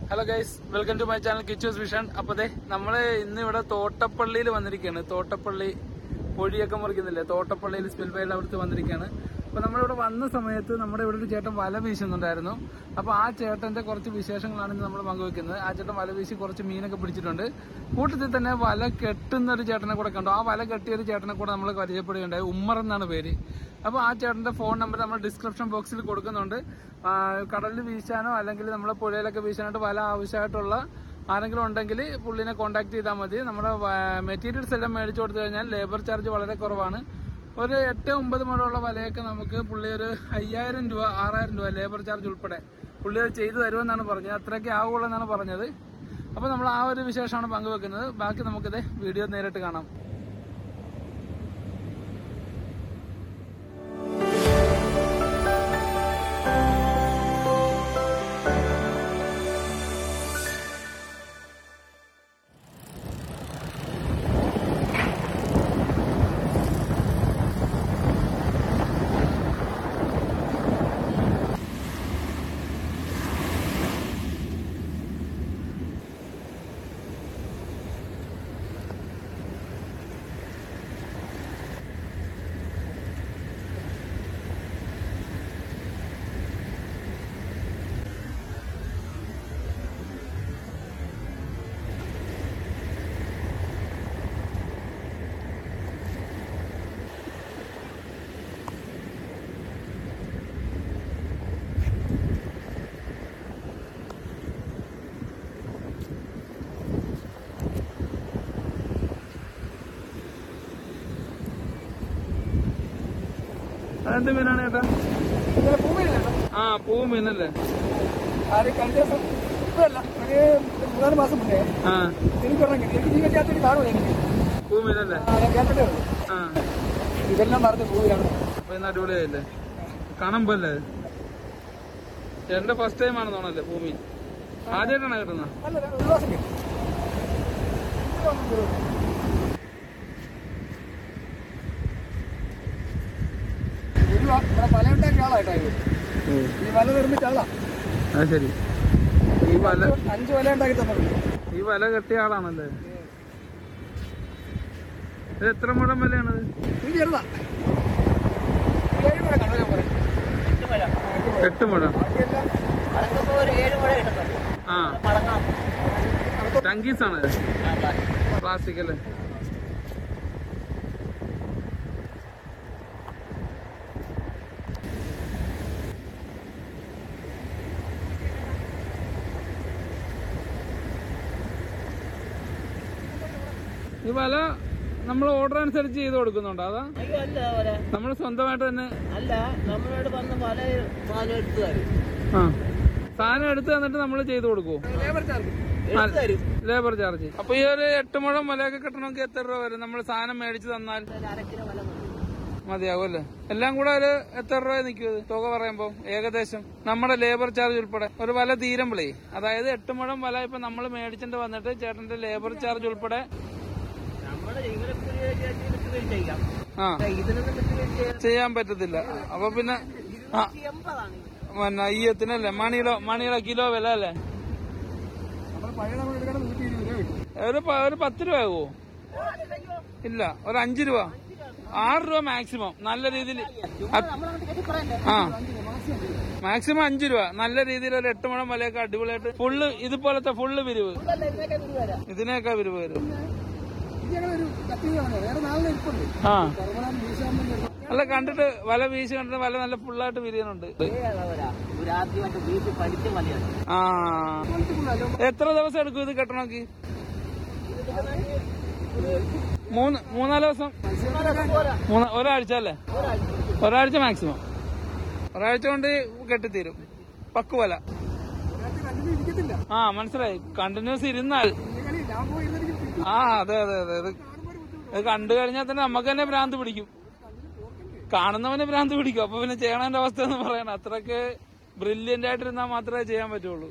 hello guys welcome to my channel Kichu's vision അപ്പൊ ദേ നമ്മള് ഇന്ന് ഇവിടെ തോട്ടപ്പള്ളിയിൽ വന്നിരിക്കുകയാണ് തോട്ടപ്പള്ളി പൊഴിയൊക്കെ മുറിക്കുന്നില്ലേ തോട്ടപ്പള്ളിയിൽ സ്പിൽവേയുടെ അവിടുത്തെ വന്നിരിക്കുകയാണ് അപ്പൊ നമ്മളിവിടെ വന്ന സമയത്ത് നമ്മുടെ ഇവിടെ ഒരു ചേട്ടൻ വല വീശുന്നുണ്ടായിരുന്നു അപ്പൊ ആ ചേട്ടന്റെ കുറച്ച് വിശേഷങ്ങളാണ് ഇന്ന് നമ്മൾ പങ്കുവെക്കുന്നത് ആ ചേട്ടൻ വല വീശി കുറച്ച് മീനൊക്കെ പിടിച്ചിട്ടുണ്ട് കൂട്ടത്തിൽ തന്നെ വല കെട്ടുന്ന ഒരു ചേട്ടനെ കൂടെ കണ്ടു ആ വല കെട്ടിയ ഒരു ചേട്ടനെ കൂടെ നമ്മൾ പരിചയപ്പെടുകയുണ്ടായി ഉമ്മർ എന്നാണ് പേര് അപ്പൊ ആ ചേട്ടന്റെ ഫോൺ നമ്പർ നമ്മൾ ഡിസ്ക്രിപ്ഷൻ ബോക്സിൽ കൊടുക്കുന്നുണ്ട് ആ, കടലിൽ വീശാനോ അല്ലെങ്കിൽ നമ്മളെ പുഴയിലൊക്കെ വീശാനായിട്ട് വല ആവശ്യമായിട്ടുള്ള ആരെങ്കിലും ഉണ്ടെങ്കിൽ പുള്ളിനെ കോൺടാക്ട് ചെയ്താൽ മതി നമ്മുടെ മെറ്റീരിയൽസ് എല്ലാം മേടിച്ചു കൊടുത്തു കഴിഞ്ഞാൽ ലേബർ ചാർജ് വളരെ കുറവാണ് ഒരു എട്ട് ഒമ്പത് മുഴമുള്ള വലയൊക്കെ നമുക്ക് പുള്ളി ഒരു അയ്യായിരം രൂപ ആറായിരം രൂപ ലേബർ ചാർജ് ഉൾപ്പെടെ പുള്ളി അത് ചെയ്തു തരുമെന്നാണ് പറഞ്ഞത് അത്രയൊക്കെ ആവുള്ളൂ എന്നാണ് പറഞ്ഞത് അപ്പൊ നമ്മൾ ആ ഒരു വിശേഷമാണ് പങ്കുവെക്കുന്നത് ബാക്കി നമുക്കിത് വീഡിയോ നേരിട്ട് കാണാം അതെന്ത് മീനാണ് ചേട്ടാ ആ പൂ മീനല്ലേ ആര് കഴിഞ്ഞ ദിവസം ഇപ്പഴല്ല ഒരു മൂന്നാല് മാസം മുന്നേ ആ എനിക്ക് ഒരെണ്ണം കിട്ടി എനിക്ക് ജീവൻ ചേർത്തിട്ട് കാണുമോ എനിക്ക് പൂ മീനല്ലേ ആ, ഞാൻ കേട്ടിട്ടേ ഉള്ളൂ ആ ഇതെല്ലാം മറന്ന് പോവുകയാണ് അപ്പൊ ഇന്ന് അടിപൊളിയായില്ലേ കാണുമ്പല്ലേ ചേട്ടന്റെ ഫസ്റ്റ് ടൈം ആണെന്ന് തോന്നല്ലേ ഭൂമി ആദ്യമായിട്ടാണ് കിട്ടുന്നത് അല്ല ഒരു ദിവസം കിട്ടി ഒരു വ- ഇവിടെ വല ഉണ്ടാക്കിയ ആളായിട്ടാ ഇത് ഈ വല നിർമ്മിച്ച ആളാ അത് ശരി ഈ വല അഞ്ച് വല ഉണ്ടാക്കി തന്നിട്ടുണ്ട് ഈ വല കെട്ടിയ ആളാണല്ലേ ഇത് എത്ര മുഴം വലയാണത് ഇത് ചെറുതാ ഏഴ് മഴ കണ്ടു ഞാൻ പറയും എട്ട് മുഴം ബാക്കിയെല്ലാം അതൊക്കെ ഒരു ഏഴ് മഴ കിട്ടുന്നുണ്ട് ആ മടങ്ങാം ടങ്കീസ് ആണ് പ്ലാസ്റ്റിക് അല്ലേ ഈ വല നമ്മൾ ഓർഡർ അനുസരിച്ച് ചെയ്ത് കൊടുക്കുന്നുണ്ടോ അതാ അയ്യോ അല്ല വല നമ്മൾ സ്വന്തമായിട്ട് തന്നെ അല്ല നമ്മളോട് വന്ന് വല സാധനം എടുത്തു തരും ആ സാധനം എടുത്ത് തന്നിട്ട് നമ്മൾ ചെയ്ത് കൊടുക്കുവോ ലേബർ ചാർജ് എടുത്തു തരും ലേബർ ചാർജ് അപ്പൊ ഈ ഒരു എട്ട് മുഴം വലയൊക്കെ കിട്ടണമെങ്കിൽ എത്ര രൂപ വരും നമ്മൾ സാധനം മേടിച്ച് തന്നാൽ ഒരു അര കിലോ വല മതി മതിയാവും അല്ലേ എല്ലാം കൂടെ ഒരു എത്ര രൂപ നിൽക്കും തുക പറയുമ്പോ ഏകദേശം നമ്മുടെ ലേബർ ചാർജ് ഉൾപ്പെടെ ഒരു വല തീരുമ്പളേ അതായത് എട്ട് മുഴം വല ഇപ്പൊ നമ്മൾ മേടിച്ചിട്ട് വന്നിട്ട് ചേട്ടന്റെ ലേബർ ചാർജ് ഉൾപ്പെടെ നമ്മള് ഇങ്ങനെ ചെയ്യാം ആ ഇതിനൊന്നും വിട്ടുവീഴ്ച ചെയ്യാൻ പറ്റത്തില്ല അപ്പൊ പിന്നെ ആ എൺപതാണ് പിന്നെ അയ്യത്തിനല്ലേ മണിയുടെ മണിയുടെ കിലോ വില അല്ലേ നമ്മൾ പഴയ നമ്മൾ എടുക്കണം നൂറ്റി ഇരുപത് രൂപ കിട്ടും ഒരു പ- ഒരു പത്ത് രൂപ ആകുമോ ഇല്ല ഒരു അഞ്ച് രൂപ ആറ് രൂപ മാക്സിമം നല്ല രീതിയിൽ നമ്മളങ്ങോട്ട് കെട്ടി പറയണ്ടേ ആ മാക്സിമം അഞ്ച് രൂപ നല്ല രീതിയിൽ ഒരു എട്ട് മുഴം വലയൊക്കെ അടിപൊളിയായിട്ട് ഫുള്ള് ഇതുപോലത്തെ ഫുള്ള് വിരിവ് അല്ല ഇതിനൊക്കെ ഒരു വരാം ഇതിനൊക്കെ വിരിവ് വരും ഇത് ഞങ്ങളൊരു കത്തിയാണ് വേറെ നാളിനെ ഇരിപ്പുണ്ട് ആ കുറവനാൻ വീശാൻ അല്ല കണ്ടിട്ട് വല വീശി കണ്ടിട്ട് വല നല്ല ഫുള്ളായിട്ട് വിരിയുന്നുണ്ട് ഒരു ആദ്യമായിട്ട് വീട്ടിൽ പഠിച്ച വലയാണ് ആ എത്ര ദിവസം എടുക്കും ഇത് കെട്ടണമെങ്കിൽ മൂന്ന് മൂന്നാല് ദിവസം മൂന്ന് ഒരാഴ്ച അല്ലേ ഒരാഴ്ച മാക്സിമം ഒരാഴ്ച കൊണ്ട് കെട്ടിത്തീരും പക്കുവല കണ്ടിന്യൂ ഇരിക്കത്തില്ല ആ മനസ്സിലായി കണ്ടിന്യൂസ് ഇരുന്നാൽ ഇല്ലെങ്കിൽ ഞാൻ പോയി ഇരുന്നെനിക്ക് പിടിക്കും ആ അതെ അതെ അതെ ഇത് ഇത് കണ്ടു കഴിഞ്ഞാൽ തന്നെ നമുക്ക് തന്നെ ഭ്രാന്ത് പിടിക്കും കാണുന്നവന് ഭ്രാന്ത് പിടിക്കും അപ്പൊ പിന്നെ ചെയ്യണതിന്റെ അവസ്ഥ എന്ന് പറയണം അത്രക്ക് ബ്രില്യന്റ് ആയിട്ടിരുന്നാൽ മാത്രമേ ചെയ്യാൻ പറ്റുള്ളൂ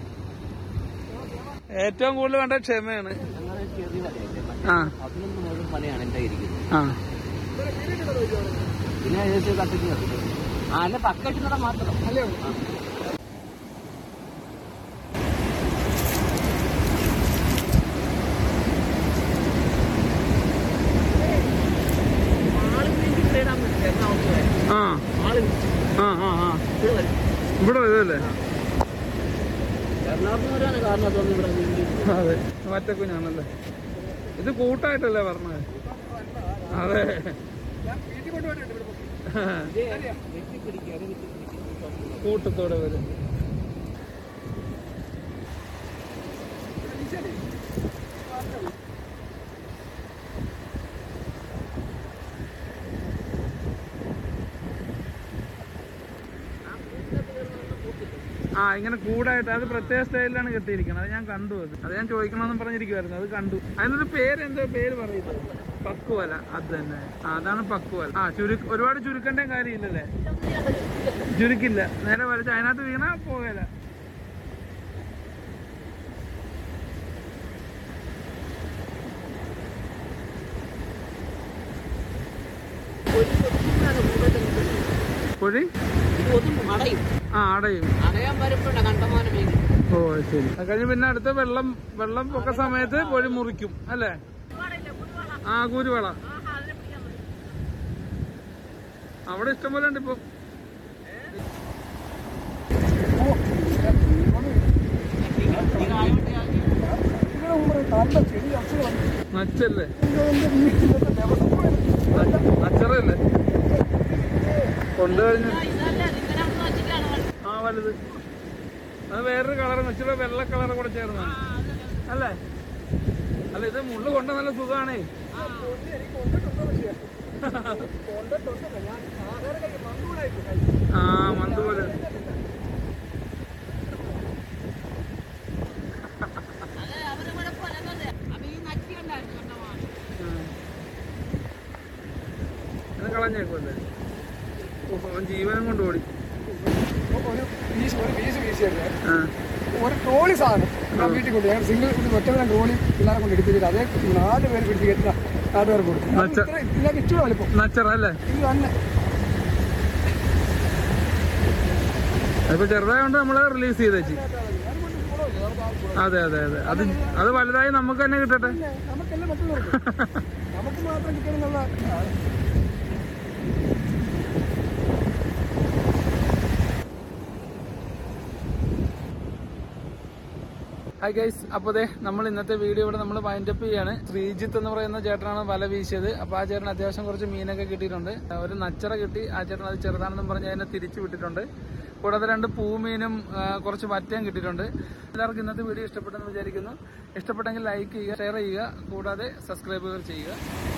ഏറ്റവും കൂടുതൽ വേണ്ട ക്ഷമയാണ് ഞങ്ങൾ ചെറിയ വലയല്ലേ ആ പതിനൊന്ന് മുതൽ വലയാണ് എന്റെ ഇരിക്കുന്നത് ആ പിന്നെ ഏകദേശം കത്തിക്ക് കത്തിക്കും ആ അല്ല പക്കെട്ടുന്നട മാത്രം അല്ലേ എറണാകുളത്ത് വരാണ് കാരണം അതൊന്നും ഇവിടെ വീണ്ടും അതെ മറ്റേ കുഞ്ഞാണല്ലേ ഇത് കൂട്ടായിട്ടല്ലേ പറഞ്ഞത് അതെ ഞാൻ വീട്ടിൽ കൊണ്ടുപോയിട്ടുണ്ട് ഇവിടെ വെട്ടിപ്പിടിക്കുക അത് വെട്ടിപ്പിടിക്കുക കൂട്ടത്തോടെ വരും ആ ഇങ്ങനെ കൂടായിട്ട് അത് പ്രത്യേക സ്റ്റൈലിലാണ് കെട്ടിയിരിക്കുന്നത് അത് ഞാൻ കണ്ടു അത് അത് ഞാൻ ചോദിക്കണമെന്ന് പറഞ്ഞിരിക്കുവായിരുന്നു അത് കണ്ടു അതിനൊരു പേര് എന്തോ പേര് പറയുന്നത് പക്കുവല അത് തന്നെ ആ, അതാണ് പക്കുവല ആ ചുരുക്ക് ഒരുപാട് ചുരുക്കേണ്ട കാര്യമില്ലല്ലേ ചുരുക്കില്ല നേരെ വരച്ച് അതിനകത്ത് വീണ പോകല പൊഴി ഇത് ഒന്നും അടയും ആ അടയും അടയാൻ വരുമ്പോഴാണ് കണ്ടമാനം മേഖല ഓ ശരി അത് കഴിഞ്ഞ് പിന്നെ അടുത്ത വെള്ളം വെള്ളം പൊക്ക സമയത്ത് പൊഴി മുറിക്കും അല്ലേ ആ കൂരുവള അവിടെ ഇഷ്ടംപോലെ ഉണ്ട് ഇപ്പൊ ഇതിനു മുമ്പ് നല്ല ചെടി അസുഖം നച്ചല്ലേ എന്റെ വീട്ടിലത്തെ ദിവസം പോയത് നച്ചറല്ലേ കൊണ്ടുകഴിഞ്ഞ് ആ വലുത് അത് വേറൊരു കളർ നച്ചിറ വെള്ള കളർ കൂടെ ചേർന്നാണ് അല്ലേ അല്ല ഇത് മുള്ളു കൊണ്ട നല്ല സുഖമാണേ കൊണ്ടിട്ടുണ്ട് ഞാൻ സാധാരണ കൈ മണ്ണൂടായിട്ട് കൈ ആ മന്ത് പോലെ ഇത് കളഞ്ഞേക്കുമല്ലേ ഓ, അവൻ ജീവനം കൊണ്ട് ഓടി ഒരു പീസ് ഒരു പീസ് വീശിയല്ലേ ആ ഒരു ട്രോളി സാധനം ഞാൻ വീട്ടിൽ കൊണ്ട് ഞാൻ സിംഗിൾ ഒരു ഒറ്റവരം ട്രോളി പിള്ളേരെ കൊണ്ട് എടുപ്പിച്ചിട്ട് അതേ നാല് പേര് പിടിച്ച് കയറ്റുന്ന നാട്ടുകാർ കൊടുത്തു അത് മച്ച- ഇത്ര- ഇതിനൊക്കെ ഇച്ചിരി വലിപ്പം നച്ചറ അല്ലേ ഇത് തന്നെ അതിപ്പോ ചെറുതായോണ്ട് നമ്മള് റിലീസ് ചെയ്തേച്ചി അതെ അതെ അതെ അത് അത് വലുതായി നമുക്ക് തന്നെ കിട്ടട്ടെ പിന്നെ നമുക്കെല്ലാം മറ്റുള്ളവർക്ക് നമുക്ക് മാത്രം കിട്ടണമെന്നുള്ള ഹായ് ഗൈസ് അപ്പോൾ അതെ നമ്മൾ ഇന്നത്തെ വീഡിയോ ഇവിടെ നമ്മൾ വൈൻഡപ്പ് ചെയ്യാണ് ശ്രീജിത്ത് എന്ന് പറയുന്ന ചേട്ടനാണ് വല വീശിയത് അപ്പോൾ ആ ചേട്ടൻ അത്യാവശ്യം കുറച്ച് മീനൊക്കെ കിട്ടിയിട്ടുണ്ട് ഒരു നച്ചറ കിട്ടി ആ ചേട്ടൻ അത് ചെറുതാണെന്നും പറഞ്ഞ് അതിനെ തിരിച്ചു വിട്ടിട്ടുണ്ട് കൂടാതെ രണ്ട് പൂമീനും ആ, കുറച്ച് വറ്റയും കിട്ടിയിട്ടുണ്ട് എല്ലാവർക്കും ഇന്നത്തെ വീഡിയോ ഇഷ്ടപ്പെട്ടെന്ന് വിചാരിക്കുന്നു ഇഷ്ടപ്പെട്ടെങ്കിൽ ലൈക്ക് ചെയ്യുക ഷെയർ ചെയ്യുക കൂടാതെ സബ്സ്ക്രൈബുകൾ ചെയ്യുക